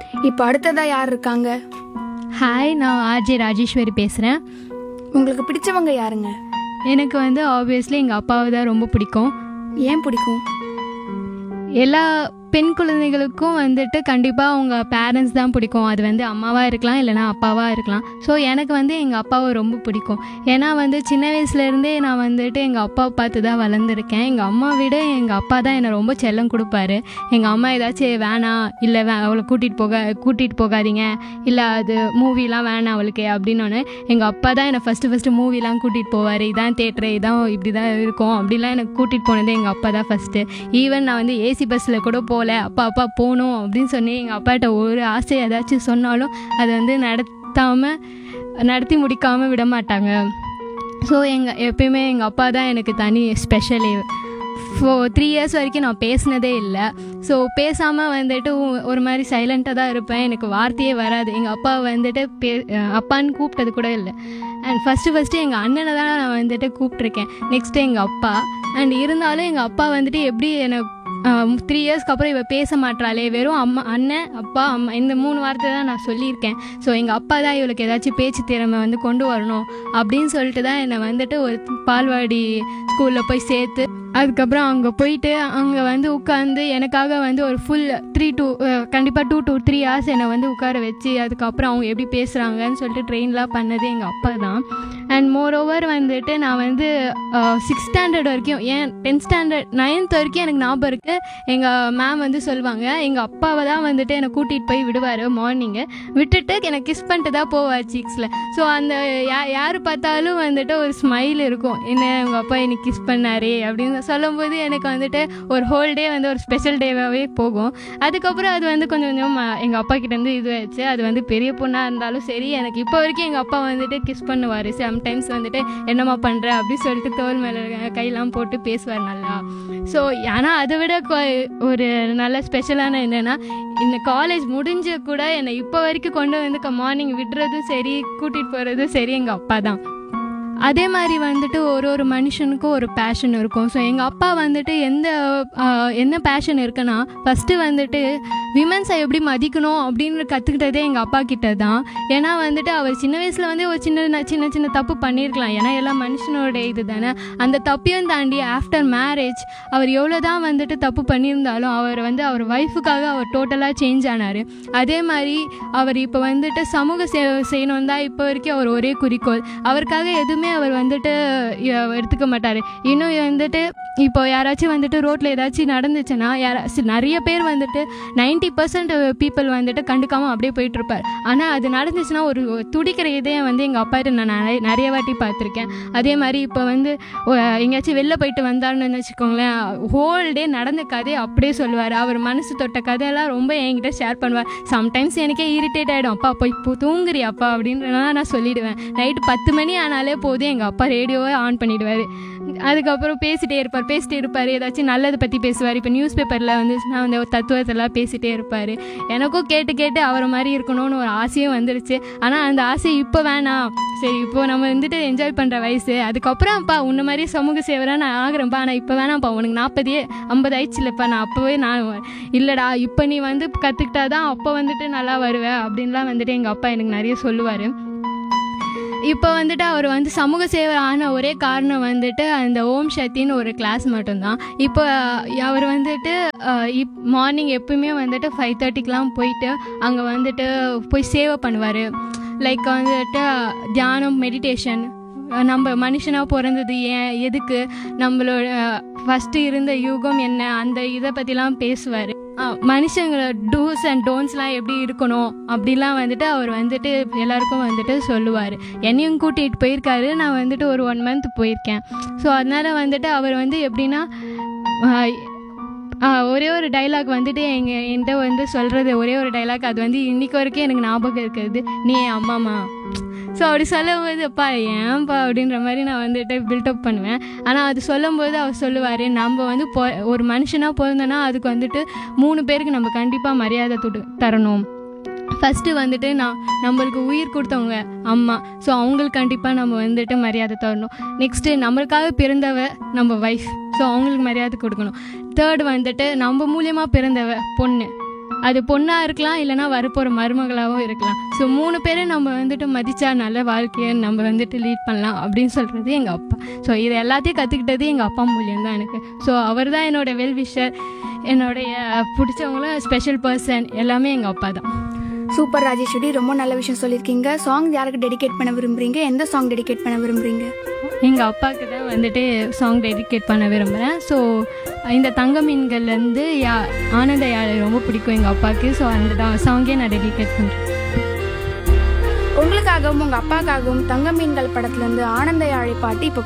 இப்போ அடுத்ததாக யார் இருக்காங்க ஹாய் நான் ஆர்ஜே ராஜேஸ்வரி பேசுகிறேன் உங்களுக்கு பிடிச்சவங்க யாருங்க எனக்கு வந்து ஆப்வியஸ்லி எங்கள் அப்பாவை தான் ரொம்ப பிடிக்கும் ஏன் பிடிக்கும் எல்லா பெண் குழந்தைகளுக்கும் வந்துட்டு கண்டிப்பாக அவங்க பேரண்ட்ஸ் தான் பிடிக்கும் அது வந்து அம்மாவாக இருக்கலாம் இல்லைனா அப்பாவாக இருக்கலாம் ஸோ எனக்கு வந்து எங்கள் அப்பாவை ரொம்ப பிடிக்கும் ஏன்னா வந்து சின்ன வயசுலேருந்தே நான் வந்துட்டு எங்கள் அப்பா பார்த்து தான் வளர்ந்துருக்கேன் எங்கள் அம்மா விட எங்கள் அப்பா தான் என்னை ரொம்ப செல்லம் கொடுப்பாரு எங்கள் அம்மா ஏதாச்சும் வேணாம் இல்லை வே அவளை கூட்டிகிட்டு போக கூட்டிகிட்டு போகாதீங்க இல்லை அது மூவிலாம் வேணாம் அவளுக்கு அப்படின்னோடனே எங்கள் அப்பா தான் என்னை ஃபஸ்ட்டு ஃபஸ்ட்டு மூவிலாம் கூட்டிகிட்டு போவார் இதான் தேட்டரு இதான் இப்படி தான் இருக்கும் அப்படிலாம் எனக்கு கூட்டிகிட்டு போனது எங்கள் அப்பா தான் ஃபஸ்ட்டு ஈவன் நான் வந்து ஏசி பஸ்ஸில் கூட போகல அப்பா அப்பா போகணும் அப்படின்னு சொல்லி எங்கள் அப்பாட்ட ஒரு ஆசை ஏதாச்சும் சொன்னாலும் அதை வந்து நடத்தாமல் நடத்தி முடிக்காமல் விட மாட்டாங்க ஸோ எங்கள் எப்பயுமே எங்கள் அப்பா தான் எனக்கு தனி ஸ்பெஷல் ஃபோ த்ரீ இயர்ஸ் வரைக்கும் நான் பேசினதே இல்லை ஸோ பேசாமல் வந்துட்டு ஒ- ஒரு மாதிரி சைலண்ட்டாக தான் இருப்பேன் எனக்கு வார்த்தையே வராது எங்கள் அப்பா வந்துட்டு பே அஹ் அப்பான்னு கூப்பிட்டது கூட இல்லை அண்ட் ஃபஸ்ட்டு ஃபஸ்ட்டு எங்கள் அண்ணனை தான் நான் வந்துட்டு கூப்பிட்ருக்கேன் நெக்ஸ்ட்டு எங்கள் அப்பா அண்ட் இருந்தாலும் எங்கள் அப்பா வந்துட்டு எப்படி என்னை த்ரீ இயர்ஸ்க்கு அப்புறம் இவ பேச மாட்டாளே வெறும் அம்மா அண்ணன் அப்பா அம்மா இந்த மூணு வார்த்தை தான் நான் சொல்லியிருக்கேன் ஸோ எங்கள் அப்பா தான் இவளுக்கு ஏதாச்சும் பேச்சு திறமை வந்து கொண்டு வரணும் அப்படின்னு சொல்லிட்டு தான் என்னை வந்துட்டு ஒரு பால்வாடி ஸ்கூலில் போய் சேர்த்து அதுக்கப்புறம் அங்கே போயிட்டு அங்கே வந்து உட்காந்து எனக்காக வந்து ஒரு ஃபுல் த்ரீ டூ கண்டிப்பாக டூ டூ த்ரீ ஹவர்ஸ் என்னை வந்து உட்கார வச்சு அதுக்கப்புறம் அவங்க எப்படி பேசுகிறாங்கன்னு சொல்லிட்டு ட்ரெயின்லாம் பண்ணது எங்கள் அப்பா தான் அண்ட் மோர் ஓவர் வந்துட்டு நான் வந்து சிக்ஸ் ஸ்டாண்டர்ட் வரைக்கும் ஏன் டென்த் ஸ்டாண்டர்ட் நைன்த் வரைக்கும் எனக்கு ஞாபகம் இருக்குது எங்கள் மேம் வந்து சொல்லுவாங்க எங்கள் அப்பாவை தான் வந்துட்டு என்னை கூட்டிகிட்டு போய் விடுவார் மார்னிங்கு விட்டுட்டு எனக்கு கிஸ் பண்ணிட்டு தான் போவார் சீக்ஸில் ஸோ அந்த யா யார் பார்த்தாலும் வந்துட்டு ஒரு ஸ்மைல் இருக்கும் என்ன உங்கள் அப்பா எனக்கு கிஸ் பண்ணாரே அப்படின்னு சொல்லும்போது எனக்கு வந்துட்டு ஒரு ஹோல் டே வந்து ஒரு ஸ்பெஷல் டேவாகவே போகும் அதுக்கப்புறம் அது வந்து கொஞ்சம் கொஞ்சம் எங்கள் அப்பா கிட்டேருந்து இதுவாச்சு அது வந்து பெரிய பொண்ணாக இருந்தாலும் சரி எனக்கு இப்போ வரைக்கும் எங்கள் அப்பா வந்துட்டு கிஸ் பண்ணுவார் சம்டைம்ஸ் வந்துட்டு என்னம்மா பண்ணுற அப்படின்னு சொல்லிட்டு தோல் மேலே கையெல்லாம் போட்டு பேசுவார் நல்லா ஸோ ஆனால் அதை விட கொ- ஒரு நல்ல ஸ்பெஷலான என்னென்னா இந்த காலேஜ் முடிஞ்ச கூட என்னை இப்போ வரைக்கும் கொண்டு வந்து மார்னிங் விடுறதும் சரி கூட்டிகிட்டு போகிறதும் சரி எங்கள் அப்பா தான் அதே மாதிரி வந்துட்டு ஒரு ஒரு மனுஷனுக்கும் ஒரு பேஷன் இருக்கும் ஸோ எங்கள் அப்பா வந்துட்டு எந்த ஆஹ், என்ன பேஷன் இருக்குன்னா ஃபஸ்ட்டு வந்துட்டு விமன்ஸை எப்படி மதிக்கணும் அப்படின்னு கற்றுக்கிட்டதே எங்கள் அப்பா கிட்ட தான் ஏன்னா வந்துட்டு அவர் சின்ன வயசில் வந்து ஒரு சின்ன சின்ன சின்ன தப்பு பண்ணியிருக்கலாம் ஏன்னா எல்லாம் மனுஷனோட இது தானே அந்த தப்பையும் தாண்டி ஆஃப்டர் மேரேஜ் அவர் எவ்வளோ தான் வந்துட்டு தப்பு பண்ணியிருந்தாலும் அவர் வந்து அவர் ஒய்ஃபுக்காக அவர் டோட்டலாக சேஞ்ச் ஆனார் அதே மாதிரி அவர் இப்போ வந்துட்டு சமூக சேவை செய்யணும் தான் இப்போ வரைக்கும் அவர் ஒரே குறிக்கோள் அவருக்காக எதுவுமே அவர் வந்துட்டு அஹ், எடுத்துக்க மாட்டார் இன்னும் வந்துட்டு இப்போ யாராச்சும் வந்துட்டு ரோட்டில் ஏதாச்சும் நடந்துச்சுன்னா யாரா சி- நிறைய பேர் வந்துட்டு 90% பர்சன்ட் பீப்புள் வந்துட்டு கண்டுக்காமல் அப்படியே போயிட்டு இருப்பார் ஆனால் அது நடந்துச்சுன்னா ஒரு ஒரு துடிக்கிற இதயம் வந்து எங்கள் அப்பாட்ட நான் நிறைய நிறைய வாட்டி பார்த்துருக்கேன் அதே மாதிரி இப்போ வந்து ஒ- எங்கேயாச்சும் வெளில போயிட்டு வந்தாருன்னு வச்சுக்கோங்களேன் ஹோல் டே நடந்த கதையை அப்படியே சொல்லுவார் அவர் மனசு தொட்ட கதையெல்லாம் ரொம்ப என்கிட்ட ஷேர் பண்ணுவார் சம்டைம்ஸ் எனக்கே இரிட்டேட் ஆகிடும் அப்பா போய் இப்போ தூங்குறியாப்பா அப்படின்றலாம் நான் சொல்லிடுவேன் நைட்டு பத்து மணி ஆனாலே போதும் எங்கள் அப்பா ரேடியோவை ஆன் பண்ணிடுவார் அதுக்கப்புறம் பேசிட்டே இருப்பார் பேசிட்டே இருப்பார் ஏதாச்சும் நல்லதை பற்றி பேசுவார் இப்போ நியூஸ் பேப்பரில் வந்து நான் வந்து ஒரு தத்துவத்தெல்லாம் பேசிட்டே இருப்பார் எனக்கும் கேட்டு கேட்டு அவரை மாதிரி இருக்கணும்னு ஒரு ஆசையும் வந்துருச்சு ஆனால் அந்த ஆசை இப்போ வேணாம் சரி இப்போ நம்ம வந்துட்டு என்ஜாய் பண்ணுற வயசு அதுக்கப்புறம் அப்பா உன்ன மாதிரி சமூக சேவராக நான் ஆகிறேன்ப்பா ஆனால் இப்போ வேணாம்ப்பா உனக்கு நாற்பதே ஐம்பது ஆயிடுச்சுலப்பா நான் அப்போவே நான் இல்லைடா இப்போ நீ வந்து கற்றுக்கிட்டா தான் அப்போ வந்துட்டு நல்லா வருவேன் அப்படின்லாம் வந்துட்டு எங்கள் அப்பா எனக்கு நிறைய சொல்லுவார் இப்போ வந்துட்டு அவர் வந்து சமூக சேவை ஆன ஒரே காரணம் வந்துட்டு அந்த ஓம் சக்தின்னு ஒரு கிளாஸ் மட்டும்தான் இப்போ அவர் வந்துட்டு அஹ், இப் மார்னிங் எப்பவுமே வந்துட்டு ஃபைவ் தேர்ட்டிக்கெலாம் போயிட்டு அங்கே வந்துட்டு போய் சேவை பண்ணுவார் லைக் வந்துட்டு தியானம் மெடிடேஷன் நம்ம மனுஷனாக பிறந்தது ஏன் எதுக்கு நம்மளோட ஃபஸ்ட்டு இருந்த யுகம் என்ன அந்த இதை பற்றிலாம் பேசுவார் மனுஷங்களோட டூஸ் அண்ட் டோன்ஸ்லாம் எப்படி இருக்கணும் அப்படிலாம் வந்துட்டு அவர் வந்துட்டு எல்லாருக்கும் வந்துட்டு சொல்லுவார் என்னையும் கூட்டிகிட்டு போயிருக்காரு நான் வந்துட்டு ஒரு ஒன் மந்த் போயிருக்கேன் ஸோ அதனால் வந்துட்டு அவர் வந்து எப்படின்னா ஆஹ், ஆஹ், ஒரே ஒரு டைலாக் வந்துட்டு எங்கள் என்கிட்ட வந்து சொல்கிறது ஒரே ஒரு டைலாக் அது வந்து இன்னைக்கு வரைக்கும் எனக்கு ஞாபகம் இருக்கிறது நீ என் அம்மாமா ஸோ அப்படி சொல்லும்போது அப்பா ஏன்பா அப்படின்ற மாதிரி நான் வந்துட்டு பில்டப் பண்ணுவேன் ஆனால் அது சொல்லும்போது அவர் சொல்லுவார் நம்ம வந்து பொ ஒரு மனுஷனாக பிறந்தோன்னா அதுக்கு வந்துட்டு மூணு பேருக்கு நம்ம கண்டிப்பாக மரியாதை துடு தரணும் ஃபஸ்ட்டு வந்துட்டு நான் நம்மளுக்கு உயிர் கொடுத்தவங்க அம்மா ஸோ அவங்களுக்கு கண்டிப்பாக நம்ம வந்துட்டு மரியாதை தரணும் நெக்ஸ்ட்டு நம்மளுக்காக பிறந்தவ நம்ம ஒய்ஃப் ஸோ அவங்களுக்கு மரியாதை கொடுக்கணும் தேர்ட் வந்துட்டு நம்ம மூலியமாக பிறந்தவ பொண்ணு அது பொண்ணாக இருக்கலாம் இல்லைனா வரப்போகிற மருமகளாகவும் இருக்கலாம் ஸோ மூணு பேரும் நம்ம வந்துட்டு மதிச்சா நல்ல வாழ்க்கையை நம்ம வந்துட்டு லீட் பண்ணலாம் அப்படின்னு சொல்கிறது எங்கள் அப்பா ஸோ இது எல்லாத்தையும் கற்றுக்கிட்டது எங்கள் அப்பா மூலியம் தான் எனக்கு ஸோ அவர் தான் என்னோட வெல்விஷர் என்னுடைய பிடிச்சவங்களும் ஸ்பெஷல் பர்சன் எல்லாமே எங்கள் அப்பா தான் சூப்பர் ராஜேஸ்வரி ரொம்ப நல்ல விஷயம் சொல்லியிருக்கீங்க சாங் யாருக்கு டெடிகேட் பண்ண விரும்புறீங்க எந்த சாங் டெடிகேட் பண்ண விரும்புறீங்க எங்கள் அப்பாவுக்கு தான் வந்துட்டு சாங் டெடிகேட் பண்ண விரும்புகிறேன் ஸோ இந்த தங்க மீன்கள்லேருந்து யா ஆனந்த யாழை ரொம்ப பிடிக்கும் எங்கள் அப்பாவுக்கு ஸோ அந்த சாங்கே நான் டெடிகேட் பண்ணுறேன் உங்களுக்காகவும் உங்க அப்பாக்காகவும் தங்க மீன்கள் படத்துல இருந்து ஆனந்த யாழை பாட்டு இப்போ